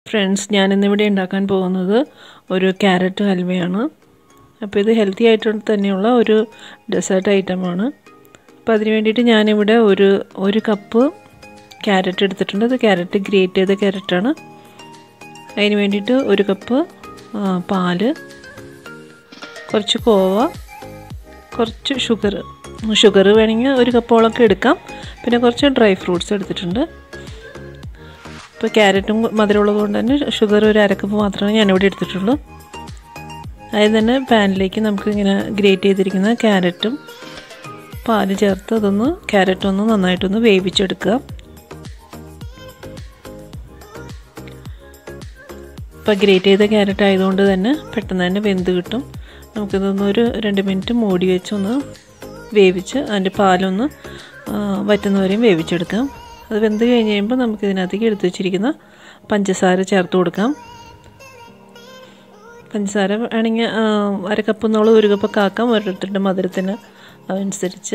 friends ഞാനിന്നിവിടെ ഉണ്ടാക്കാൻ പോകുന്നത് ഒരു ക്യാരറ്റ് ഹൽവയാണ് അപ്പോൾ ഇത് ഹെൽത്തി ആയിട്ട് തന്നെയുള്ള ഒരു ഡെസേർട്ട് ഐറ്റമാണ് അപ്പോൾ അതിന് വേണ്ടിയിട്ട് ഞാനിവിടെ ഒരു ഒരു കപ്പ് ക്യാരറ്റ് എടുത്തിട്ടുണ്ട് അത് ക്യാരറ്റ് ഗ്രേറ്റ് ചെയ്ത ക്യാരറ്റാണ് അതിന് വേണ്ടിയിട്ട് ഒരു കപ്പ് പാല് കുറച്ച് കോവ കുറച്ച് ഷുഗർ ഷുഗർ വേണമെങ്കിൽ ഒരു കപ്പോളൊക്കെ എടുക്കാം പിന്നെ കുറച്ച് ഡ്രൈ ഫ്രൂട്ട്സ് എടുത്തിട്ടുണ്ട് ഇപ്പോൾ ക്യാരറ്റും മധുരമുള്ളത് കൊണ്ട് തന്നെ ഷുഗർ ഒരു അരക്കപ്പ് മാത്രമേ ഞാനിവിടെ എടുത്തിട്ടുള്ളൂ അതിൽ തന്നെ പാനിലേക്ക് നമുക്ക് ഇങ്ങനെ ഗ്രേറ്റ് ചെയ്തിരിക്കുന്ന ക്യാരറ്റും പാല് ചേർത്ത് അതൊന്ന് ക്യാരറ്റൊന്ന് നന്നായിട്ടൊന്ന് വേവിച്ചെടുക്കുക ഇപ്പോൾ ഗ്രേറ്റ് ചെയ്ത ക്യാരറ്റ് ആയതുകൊണ്ട് തന്നെ പെട്ടെന്ന് തന്നെ വെന്ത് കിട്ടും നമുക്കിതൊന്ന് ഒരു രണ്ട് മിനിറ്റ് മൂടി വെച്ചൊന്ന് വേവിച്ച് അതിൻ്റെ പാലൊന്ന് വറ്റുന്നവരെയും വേവിച്ചെടുക്കാം അത് വെന്ത് കഴിഞ്ഞ് കഴിയുമ്പോൾ നമുക്ക് ഇതിനകത്തേക്ക് എടുത്തു വെച്ചിരിക്കുന്ന പഞ്ചസാര ചേർത്ത് കൊടുക്കാം പഞ്ചസാര വേണമെങ്കിൽ അര കപ്പ് എന്നുള്ള ഒരു കപ്പൊക്കെ ആക്കാം ഓരോരുത്തരുടെ മധുരത്തിന് അനുസരിച്ച്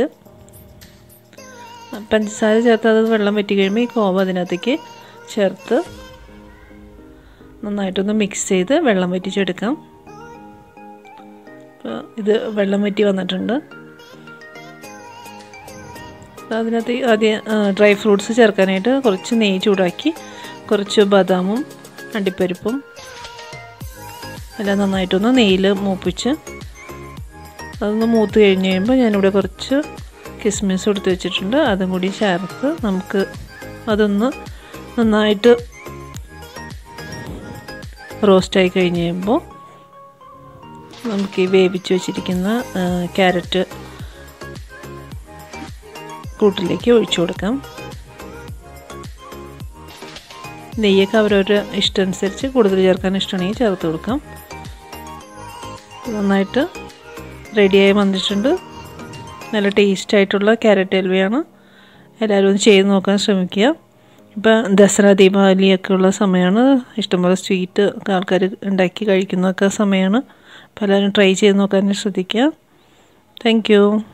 പഞ്ചസാര ചേർത്ത് അത് വെള്ളം വറ്റി കഴിയുമ്പോൾ ഈ കോവ അതിനകത്തേക്ക് ചേർത്ത് നന്നായിട്ടൊന്ന് മിക്സ് ചെയ്ത് വെള്ളം വറ്റിച്ചെടുക്കാം അപ്പോൾ ഇത് വെള്ളം വറ്റി വന്നിട്ടുണ്ട് അതിനകത്ത് ആദ്യം ഡ്രൈ ഫ്രൂട്ട്സ് ചേർക്കാനായിട്ട് കുറച്ച് നെയ്യ് ചൂടാക്കി കുറച്ച് ബദാമും അണ്ടിപ്പരിപ്പും എല്ലാം നന്നായിട്ടൊന്ന് നെയ്യിൽ മൂപ്പിച്ച് അതൊന്ന് മൂത്ത് കഴിഞ്ഞ് കഴിയുമ്പോൾ ഞാനിവിടെ കുറച്ച് കിസ്മിസ് എടുത്ത് വെച്ചിട്ടുണ്ട് അതും കൂടി ചേർത്ത് നമുക്ക് അതൊന്ന് നന്നായിട്ട് റോസ്റ്റായി കഴിഞ്ഞ് കഴിയുമ്പോൾ നമുക്ക് ഈ വേവിച്ച് വെച്ചിരിക്കുന്ന ക്യാരറ്റ് കൂട്ടിലേക്ക് ഒഴിച്ചു കൊടുക്കാം നെയ്യൊക്കെ അവരവരുടെ ഇഷ്ടമനുസരിച്ച് കൂടുതൽ ചേർക്കാൻ ഇഷ്ടമാണെങ്കിൽ ചേർത്ത് കൊടുക്കാം നന്നായിട്ട് റെഡിയായി വന്നിട്ടുണ്ട് നല്ല ടേസ്റ്റ് ആയിട്ടുള്ള ക്യാരറ്റ് ഹൽവയാണ് എല്ലാവരും ഒന്ന് ചെയ്ത് നോക്കാൻ ശ്രമിക്കുക ഇപ്പം ദസറ ദീപാവലിയൊക്കെ ഉള്ള സമയമാണ് ഇഷ്ടംപോലെ സ്വീറ്റ് ആൾക്കാർ ഉണ്ടാക്കി കഴിക്കുന്നതൊക്കെ സമയമാണ് അപ്പോൾ എല്ലാവരും ട്രൈ ചെയ്ത് നോക്കാൻ ശ്രദ്ധിക്കുക താങ്ക്